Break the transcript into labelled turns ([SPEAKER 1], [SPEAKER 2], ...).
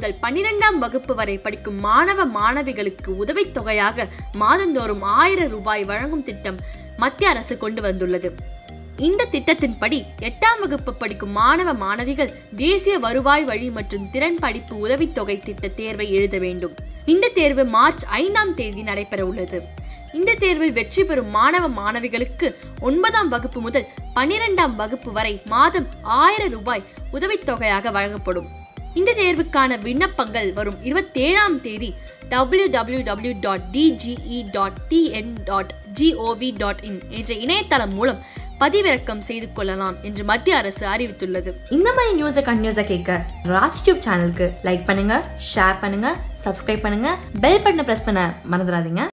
[SPEAKER 1] முதல் பன்னிரெண்டாம் வகுப்பு வரை படிக்கும் மாணவ மாணவிகளுக்கு உதவித்தொகையாக மாதந்தோறும் ஆயிரம் ரூபாய் வழங்கும் திட்டம் மத்திய அரசு கொண்டு வந்துள்ளது இந்த திட்டத்தின்படி எட்டாம் வகுப்பு படிக்கும் மாணவ மாணவிகள் தேசிய வருவாய் வழி மற்றும் திறன் படிப்பு உதவித்தொகை திட்ட தேர்வை எழுத வேண்டும் இந்த தேர்வு மார்ச் ஐந்தாம் தேதி நடைபெற உள்ளது இந்த தேர்வில் வெற்றி பெறும் மாணவ மாணவிகளுக்கு ஒன்பதாம் வகுப்பு முதல் பன்னிரெண்டாம் வகுப்பு வரை மாதம் ஆயிரம் ரூபாய் உதவித்தொகையாக வழங்கப்படும் இந்த தேர்வுக்கான விண்ணப்பங்கள் வரும் இருபத்தேழாம் தேதி W W W dot DGE dot TN dot GOV dot in என்ற இணையதளம் மூலம் பதிவிறக்கம் செய்து கொள்ளலாம் என்று மத்திய அரசு அறிவித்துள்ளது
[SPEAKER 2] இந்த மாதிரி நியூஸை கண்டினியூஸாக கேட்க ராஜ் டியூப் சேனலுக்கு லைக் பண்ணுங்க ஷேர் பண்ணுங்க சப்ஸ்கிரைப் பண்ணுங்க பெல் பட்டனை ப்ரெஸ் பண்ண மறந்துடாதீங்க